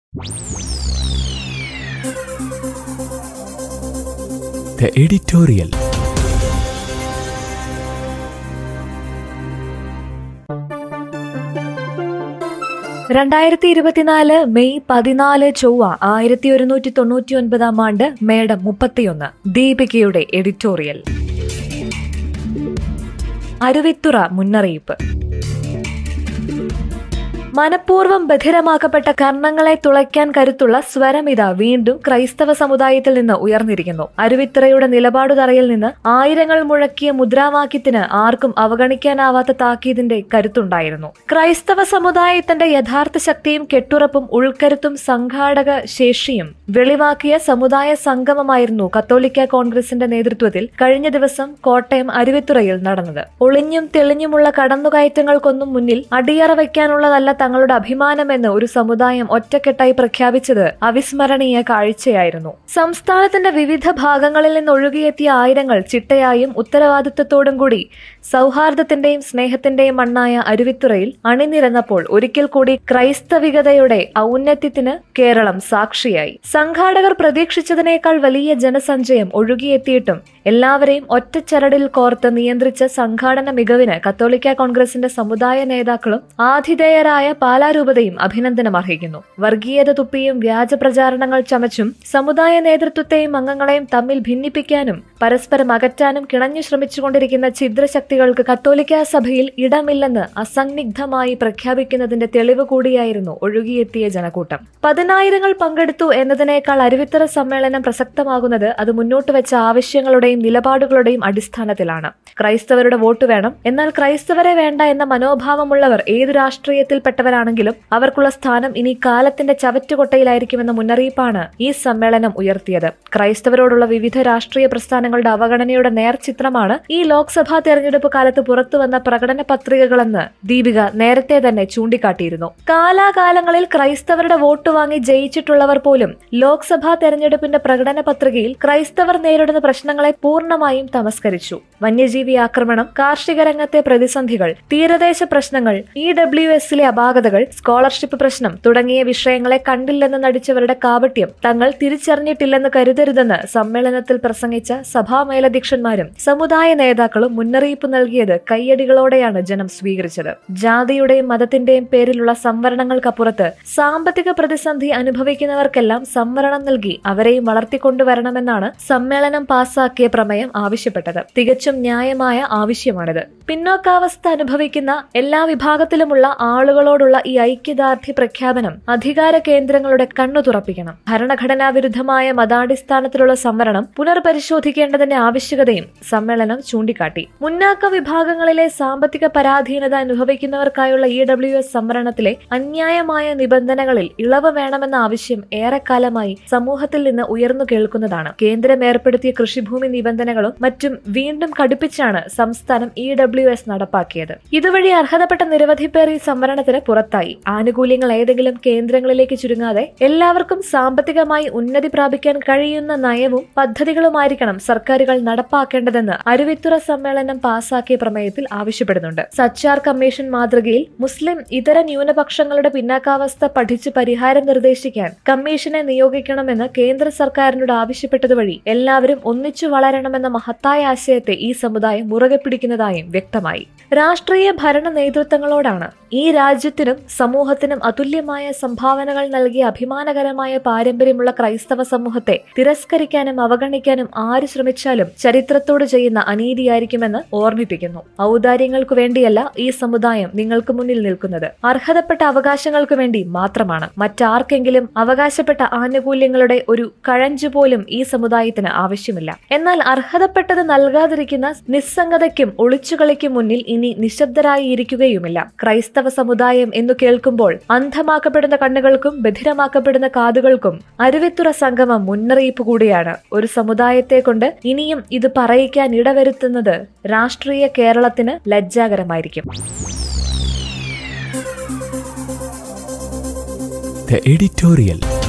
The editorial. രണ്ടായിരത്തി ഇരുപത്തിനാല് May പതിനാല് ചൊവ്വ ആയിരത്തി ഒരുന്നൂറ്റി തൊണ്ണൂറ്റി ഒൻപതാം ആണ്ട് മേഡം മുപ്പത്തിയൊന്ന് ദീപികയുടെ എഡിറ്റോറിയൽ അരുവിത്തുറ മുന്നറിയിപ്പ് മനഃപൂർവ്വം ബധിരമാക്കപ്പെട്ട കർണങ്ങളെ തുളയ്ക്കാൻ കരുത്തുള്ള സ്വരമിത വീണ്ടും ക്രൈസ്തവ സമുദായത്തിൽ നിന്ന് ഉയർന്നിരിക്കുന്നു അരുവിത്തറയുടെ നിലപാടുതറയിൽ നിന്ന് ആയിരങ്ങൾ മുഴക്കിയ മുദ്രാവാക്യത്തിന് ആർക്കും അവഗണിക്കാനാവാത്ത താക്കീതിന്റെ കരുത്തുണ്ടായിരുന്നു ക്രൈസ്തവ സമുദായത്തിന്റെ യഥാർത്ഥ ശക്തിയും കെട്ടുറപ്പും ഉൾക്കരുത്തും സംഘാടക ശേഷിയും വെളിവാക്കിയ സമുദായ സംഗമമായിരുന്നു കത്തോലിക്ക കോൺഗ്രസിന്റെ നേതൃത്വത്തിൽ കഴിഞ്ഞ ദിവസം കോട്ടയം അരുവിത്തുറയിൽ നടന്നത് ഒളിഞ്ഞും തെളിഞ്ഞുമുള്ള കടന്നുകയറ്റങ്ങൾക്കൊന്നും മുന്നിൽ അടിയറ വയ്ക്കാനുള്ളതല്ല തങ്ങളുടെ അഭിമാനമെന്ന് ഒരു സമുദായം ഒറ്റക്കെട്ടായി പ്രഖ്യാപിച്ചത് അവിസ്മരണീയ കാഴ്ചയായിരുന്നു സംസ്ഥാനത്തിന്റെ വിവിധ ഭാഗങ്ങളിൽ നിന്ന് ഒഴുകിയെത്തിയ ആയിരങ്ങൾ ചിട്ടയായും ഉത്തരവാദിത്വത്തോടും കൂടി സൗഹാർദ്ദത്തിന്റെയും സ്നേഹത്തിന്റെയും മണ്ണായ അരുവിത്തുറയിൽ അണിനിരന്നപ്പോൾ ഒരിക്കൽ കൂടി ക്രൈസ്തവികതയുടെ ഔന്നത്യത്തിന് കേരളം സാക്ഷിയായി സംഘാടകർ പ്രതീക്ഷിച്ചതിനേക്കാൾ വലിയ ജനസഞ്ചയം ഒഴുകിയെത്തിയിട്ടും എല്ലാവരെയും ഒറ്റച്ചരടിൽ കോർത്ത് നിയന്ത്രിച്ച സംഘാടന മികവിന് കത്തോലിക്ക കോൺഗ്രസിന്റെ സമുദായ നേതാക്കളും ആതിഥേയരായ പാലാരൂപതയും അഭിനന്ദനം അർഹിക്കുന്നു വർഗീയത തുപ്പിയും വ്യാജ പ്രചാരണങ്ങൾ ചമച്ചും സമുദായ നേതൃത്വത്തെയും അംഗങ്ങളെയും തമ്മിൽ ഭിന്നിപ്പിക്കാനും പരസ്പരം അകറ്റാനും കിണഞ്ഞു ശ്രമിച്ചുകൊണ്ടിരിക്കുന്ന ഛിദ്രശക്തികൾക്ക് കത്തോലിക്ക സഭയിൽ ഇടമില്ലെന്ന് അസന്നിഗ്ധമായി പ്രഖ്യാപിക്കുന്നതിന്റെ തെളിവ് കൂടിയായിരുന്നു ഒഴുകിയെത്തിയ ജനക്കൂട്ടം പതിനായിരങ്ങൾ പങ്കെടുത്തു എന്നതിനേക്കാൾ അരുവിത്തറ സമ്മേളനം പ്രസക്തമാകുന്നത് അത് മുന്നോട്ട് വെച്ച ആവശ്യങ്ങളുടെയും നിലപാടുകളുടെയും അടിസ്ഥാനത്തിലാണ് ക്രൈസ്തവരുടെ വോട്ട് വേണം എന്നാൽ ക്രൈസ്തവരെ വേണ്ട എന്ന മനോഭാവമുള്ളവർ ഏതു രാഷ്ട്രീയത്തിൽപ്പെട്ടവരാണെങ്കിലും അവർക്കുള്ള സ്ഥാനം ഇനി കാലത്തിന്റെ ചവറ്റുകൊട്ടയിലായിരിക്കുമെന്ന മുന്നറിയിപ്പാണ് ഈ സമ്മേളനം ഉയർത്തിയത് ക്രൈസ്തവരോടുള്ള വിവിധ രാഷ്ട്രീയ പ്രസ്ഥാനങ്ങളുടെ അവഗണനയുടെ നേർചിത്രമാണ് ഈ ലോക്സഭാ തെരഞ്ഞെടുപ്പ് കാലത്ത് പുറത്തുവന്ന പ്രകടന പത്രികകളെന്ന് ദീപിക നേരത്തെ തന്നെ ചൂണ്ടിക്കാട്ടിയിരുന്നു കാലാകാലങ്ങളിൽ ക്രൈസ്തവരുടെ വോട്ട് വാങ്ങി ജയിച്ചിട്ടുള്ളവർ പോലും ലോക്സഭാ തെരഞ്ഞെടുപ്പിന്റെ പ്രകടന പത്രികയിൽ ക്രൈസ്തവർ നേരിടുന്ന പ്രശ്നങ്ങളെ പൂർണ്ണമായും തമസ്കരിച്ചു വന്യജീവി ആക്രമണം കാർഷിക രംഗത്തെ പ്രതിസന്ധികൾ തീരദേശ പ്രശ്നങ്ങൾ ഇ ഡബ്ല്യു എസിലെ അപാകതകൾ സ്കോളർഷിപ്പ് പ്രശ്നം തുടങ്ങിയ വിഷയങ്ങളെ കണ്ടില്ലെന്ന് നടിച്ചവരുടെ കാപട്യം തങ്ങൾ തിരിച്ചറിഞ്ഞിട്ടില്ലെന്ന് കരുതരുതെന്ന് സമ്മേളനത്തിൽ പ്രസംഗിച്ച സഭാ മേലധ്യക്ഷന്മാരും സമുദായ നേതാക്കളും മുന്നറിയിപ്പ് നൽകിയത് കയ്യടികളോടെയാണ് ജനം സ്വീകരിച്ചത് ജാതിയുടെയും മതത്തിന്റെയും പേരിലുള്ള സംവരണങ്ങൾക്കപ്പുറത്ത് സാമ്പത്തിക പ്രതിസന്ധി അനുഭവിക്കുന്നവർക്കെല്ലാം സംവരണം നൽകി അവരെയും വളർത്തിക്കൊണ്ടുവരണമെന്നാണ് സമ്മേളനം പാസാക്കിയ പ്രമേയം ആവശ്യപ്പെട്ടത് തികച്ചും ന്യായമായ ആവശ്യമാണിത് പിന്നോക്കാവസ്ഥ അനുഭവിക്കുന്ന എല്ലാ വിഭാഗത്തിലുമുള്ള ആളുകളോടുള്ള ഈ ഐക്യദാർഢ്യ പ്രഖ്യാപനം അധികാര കേന്ദ്രങ്ങളുടെ കണ്ണു തുറപ്പിക്കണം ഭരണഘടനാ വിരുദ്ധമായ മതാടിസ്ഥാനത്തിലുള്ള സംവരണം പുനർപരിശോധിക്കേണ്ടതിന്റെ ആവശ്യകതയും സമ്മേളനം ചൂണ്ടിക്കാട്ടി മുന്നാക്ക വിഭാഗങ്ങളിലെ സാമ്പത്തിക പരാധീനത അനുഭവിക്കുന്നവർക്കായുള്ള ഇ ഡബ്ല്യു എസ് സംവരണത്തിലെ അന്യായമായ നിബന്ധനകളിൽ ഇളവ് വേണമെന്ന ആവശ്യം ഏറെക്കാലമായി സമൂഹത്തിൽ നിന്ന് ഉയർന്നു കേൾക്കുന്നതാണ് കേന്ദ്രം ഏർപ്പെടുത്തിയ കൃഷിഭൂമി നിബന്ധനകളും മറ്റും വീണ്ടും കടുപ്പിച്ചാണ് സംസ്ഥാനം ഇ ഡബ്ല്യു എസ് നടപ്പാക്കിയത് ഇതുവഴി അർഹതപ്പെട്ട നിരവധി പേർ ഈ സംവരണത്തിന് പുറത്തായി ആനുകൂല്യങ്ങൾ ഏതെങ്കിലും കേന്ദ്രങ്ങളിലേക്ക് ചുരുങ്ങാതെ എല്ലാവർക്കും സാമ്പത്തികമായി ഉന്നതി പ്രാപിക്കാൻ കഴിയുന്ന നയവും പദ്ധതികളുമായിരിക്കണം സർക്കാരുകൾ നടപ്പാക്കേണ്ടതെന്ന് അരുവിത്തുറ സമ്മേളനം പാസാക്കിയ പ്രമേയത്തിൽ ആവശ്യപ്പെടുന്നുണ്ട് സച്ചാർ കമ്മീഷൻ മാതൃകയിൽ മുസ്ലിം ഇതര ന്യൂനപക്ഷങ്ങളുടെ പിന്നാക്കാവസ്ഥ പഠിച്ച് പരിഹാരം നിർദ്ദേശിക്കാൻ കമ്മീഷനെ നിയോഗിക്കണമെന്ന് കേന്ദ്ര സർക്കാരിനോട് ആവശ്യപ്പെട്ടതുവഴി എല്ലാവരും ഒന്നിച്ചു വളരണമെന്ന മഹത്തായ ആശയത്തെ ഈ സമുദായം മുറുകെ പിടിക്കുന്നതായും വ്യക്തമായി രാഷ്ട്രീയ ഭരണ നേതൃത്വങ്ങളോടാണ് ഈ രാജ്യത്തിനും സമൂഹത്തിനും അതുല്യമായ സംഭാവനകൾ നൽകിയ അഭിമാനകരമായ പാരമ്പര്യമുള്ള ക്രൈസ്തവ സമൂഹത്തെ തിരസ്കരിക്കാനും അവഗണിക്കാനും ആര് ശ്രമിച്ചാലും ചരിത്രത്തോട് ചെയ്യുന്ന അനീതിയായിരിക്കുമെന്ന് ഓർമ്മിപ്പിക്കുന്നു ഔദാര്യങ്ങൾക്കു വേണ്ടിയല്ല ഈ സമുദായം നിങ്ങൾക്ക് മുന്നിൽ നിൽക്കുന്നത് അർഹതപ്പെട്ട അവകാശങ്ങൾക്ക് വേണ്ടി മാത്രമാണ് മറ്റാർക്കെങ്കിലും അവകാശപ്പെട്ട ആനുകൂല്യങ്ങളുടെ ഒരു കഴഞ്ചു പോലും ഈ സമുദായത്തിന് ആവശ്യമില്ല എന്നാൽ അർഹതപ്പെട്ടത് നൽകാതിരിക്കുന്ന നിസ്സംഗതയ്ക്കും ഒളിച്ചുകളിക്കും മുന്നിൽ ഇനി നിശബ്ദരായി ഇരിക്കുകയുമില്ല ക്രൈസ്തവ സമുദായം എന്നു കേൾക്കുമ്പോൾ അന്ധമാക്കപ്പെടുന്ന കണ്ണുകൾക്കും ബധിരമാക്കപ്പെടുന്ന കാതുകൾക്കും അരുവിത്തുറ സംഗമം മുന്നറിയിപ്പ് കൂടിയാണ് ഒരു സമുദായത്തെ കൊണ്ട് ഇനിയും ഇത് പറയിക്കാൻ ഇടവരുത്തുന്നത് രാഷ്ട്രീയ കേരളത്തിന് ലജ്ജാകരമായിരിക്കും The editorial.